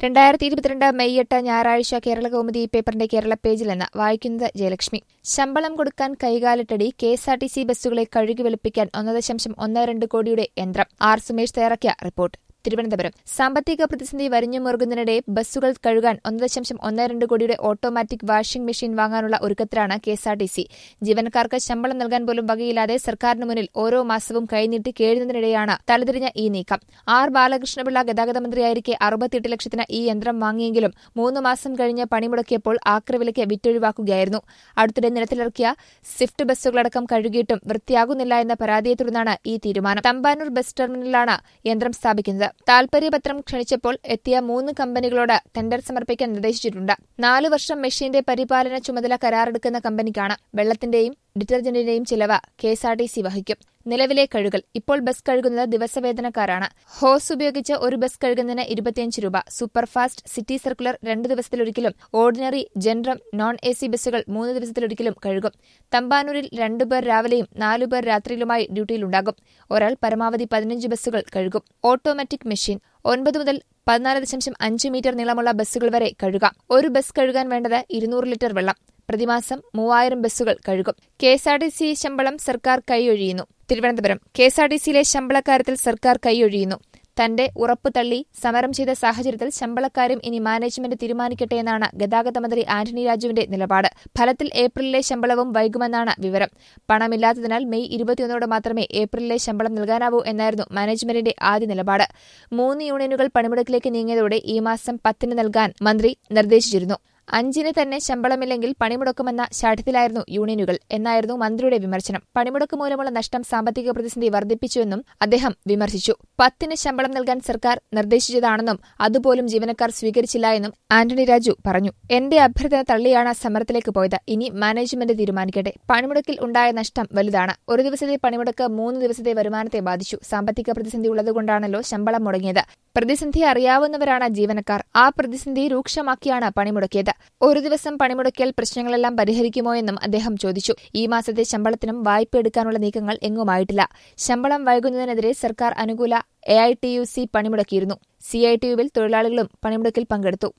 രണ്ടായിരത്തി ഇരുപത്തിരണ്ട് മെയ് എട്ട് ഞായറാഴ്ച കേരള കൗമുദി പേപ്പറിന്റെ കേരള പേജിൽ നിന്ന് വായിക്കുന്നത് ജയലക്ഷ്മി ശമ്പളം കൊടുക്കാൻ കൈകാലിട്ടടി K S R T C ബസ്സുകളെ കഴുകി വെളുപ്പിക്കാൻ ഒന്ന് ദശാംശം ഒന്ന് രണ്ട് കോടിയുടെ യന്ത്രം ആർ സുമേഷ് തയ്യാറാക്കിയ റിപ്പോർട്ട് തിരുവനന്തപുരം സാമ്പത്തിക പ്രതിസന്ധി വരിഞ്ഞു മുറുകുന്നതിനിടെ ബസ്സുകൾ കഴുകാൻ ഒന്ന് ദശാംശം ഒന്ന് രണ്ട് കോടിയുടെ ഓട്ടോമാറ്റിക് വാഷിംഗ് മെഷീൻ വാങ്ങാനുള്ള ഒരുക്കത്തിലാണ് K S R T C ജീവനക്കാർക്ക് ശമ്പളം നൽകാൻ പോലും വകയില്ലാതെ സർക്കാരിന് മുന്നിൽ ഓരോ മാസവും കൈനീട്ടി കേഴുന്നതിനിടെയാണ് തലതിരിഞ്ഞ ഈ നീക്കം ആർ ബാലകൃഷ്ണപിള്ള ഗതാഗത മന്ത്രിയായിരിക്കെ അറുപത്തിയെട്ട് ലക്ഷത്തിന് ഈ യന്ത്രം വാങ്ങിയെങ്കിലും മൂന്ന് മാസം കഴിഞ്ഞ് പണിമുടക്കിയപ്പോൾ ആക്രവിലയ്ക്ക് വിറ്റൊഴിവാക്കുകയായിരുന്നു അടുത്തിടെ നിരത്തിലിറക്കിയ സ്വിഫ്റ്റ് ബസ്സുകളടക്കം കഴുകിയിട്ടും വൃത്തിയാകുന്നില്ല എന്ന പരാതിയെ തുടർന്നാണ് ഈ തീരുമാനം തമ്പാനൂർ ബസ് ടെർമിനലിലാണ് യന്ത്രം സ്ഥാപിക്കുന്നത് താൽപര്യപത്രം ക്ഷണിച്ചപ്പോൾ എത്തിയ മൂന്ന് കമ്പനികളോട് ടെൻഡർ സമർപ്പിക്കാൻ നിർദ്ദേശിച്ചിട്ടുണ്ട് നാലു വർഷം മെഷീന്റെ പരിപാലന ചുമതല കരാറെടുക്കുന്ന കമ്പനിക്കാണ് വെള്ളത്തിന്റെയും ഡിറ്റർജന്റിന്റെയും ചിലവ് K S R T C വഹിക്കും നിലവിലെ കഴുകൽ ഇപ്പോൾ ബസ് കഴുകുന്നത് ദിവസവേതനക്കാരാണ് ഹോസ് ഉപയോഗിച്ച് ഒരു ബസ് കഴുകുന്നതിന് ഇരുപത്തിയഞ്ച് രൂപ സൂപ്പർഫാസ്റ്റ് സിറ്റി സർക്കുലർ രണ്ട് ദിവസത്തിലൊരിക്കലും ഓർഡിനറി ജനറം നോൺ എ സി ബസ്സുകൾ മൂന്ന് ദിവസത്തിലൊരിക്കലും കഴുകും തമ്പാനൂരിൽ രണ്ടുപേർ രാവിലെയും നാലുപേർ രാത്രിയിലുമായി ഡ്യൂട്ടിയിലുണ്ടാകും ഒരാൾ പരമാവധി പതിനഞ്ച് ബസ്സുകൾ കഴുകും ഓട്ടോമാറ്റിക് മെഷീൻ ഒൻപത് മുതൽ പതിനാല് ദശാംശം അഞ്ച് മീറ്റർ നീളമുള്ള ബസ്സുകൾ വരെ കഴുകാം ഒരു ബസ് കഴുകാൻ വേണ്ടത് ഇരുന്നൂറ് ലിറ്റർ വെള്ളം പ്രതിമാസം മൂവായിരം ബസ്സുകൾ കഴുകും K S R T C ശമ്പളം സർക്കാർ കൈയൊഴിയുന്നു Thiruvananthapuram K S R T സിയിലെ ശമ്പളക്കാര്യത്തിൽ സർക്കാർ കൈയൊഴിയുന്നു തന്റെ ഉറപ്പ് തള്ളി സമരം ചെയ്ത സാഹചര്യത്തിൽ ശമ്പളക്കാരും ഇനി മാനേജ്മെന്റ് തീരുമാനിക്കട്ടെ എന്നാണ് ഗതാഗത മന്ത്രി ആന്റണി രാജുവിന്റെ നിലപാട് ഫലത്തിൽ ഏപ്രിലിലെ ശമ്പളവും വൈകുമെന്നാണ് വിവരം പണമില്ലാത്തതിനാൽ മെയ് ഇരുപത്തിയൊന്നോടെ മാത്രമേ ഏപ്രിലിലെ ശമ്പളം നൽകാനാവൂ എന്നായിരുന്നു മാനേജ്മെന്റിന്റെ ആദ്യ നിലപാട് മൂന്ന് യൂണിയനുകൾ പണിമുടക്കിലേക്ക് നീങ്ങിയതോടെ ഈ മാസം പത്തിന് നൽകാൻ മന്ത്രി നിർദ്ദേശിച്ചിരുന്നു അഞ്ചിന് തന്നെ ശമ്പളമില്ലെങ്കിൽ പണിമുടക്കുമെന്ന ശാഠ്യത്തിലായിരുന്നു യൂണിയനുകൾ എന്നായിരുന്നു മന്ത്രിയുടെ വിമർശനം പണിമുടക്ക് മൂലമുള്ള നഷ്ടം സാമ്പത്തിക പ്രതിസന്ധി വർദ്ധിപ്പിച്ചുവെന്നും അദ്ദേഹം വിമർശിച്ചു പത്തിന് ശമ്പളം നൽകാൻ സർക്കാർ നിർദ്ദേശിച്ചതാണെന്നും അതുപോലും ജീവനക്കാർ സ്വീകരിച്ചില്ല എന്നും ആന്റണി രാജു പറഞ്ഞു എന്റെ അഭ്യർത്ഥന തള്ളിയാണ് സമരത്തിലേക്ക് പോയത് ഇനി മാനേജ്മെന്റ് തീരുമാനിക്കട്ടെ പണിമുടക്കിൽ ഉണ്ടായ നഷ്ടം വലുതാണ് ഒരു ദിവസത്തെ പണിമുടക്ക് മൂന്ന് ദിവസത്തെ വരുമാനത്തെ ബാധിച്ചു സാമ്പത്തിക പ്രതിസന്ധി ഉള്ളതുകൊണ്ടാണല്ലോ ശമ്പളം മുടങ്ങിയത് പ്രതിസന്ധി അറിയാവുന്നവരാണ് ജീവനക്കാർ ആ പ്രതിസന്ധി രൂക്ഷമാക്കിയാണ് പണിമുടക്കിയത് ഒരു ദിവസം പണിമുടക്കിയാൽ പ്രശ്നങ്ങളെല്ലാം പരിഹരിക്കുമോ എന്നും അദ്ദേഹം ചോദിച്ചു ഈ മാസത്തെ ശമ്പളത്തിനും വായ്പ എടുക്കാനുള്ള നീക്കങ്ങൾ എങ്ങുമായിട്ടില്ല ശമ്പളം വൈകുന്നതിനെതിരെ സർക്കാർ അനുകൂല A I T U C പണിമുടക്കിയിരുന്നു സി ഐ ടി യുവിൽ തൊഴിലാളികളും പണിമുടക്കിൽ പങ്കെടുത്തു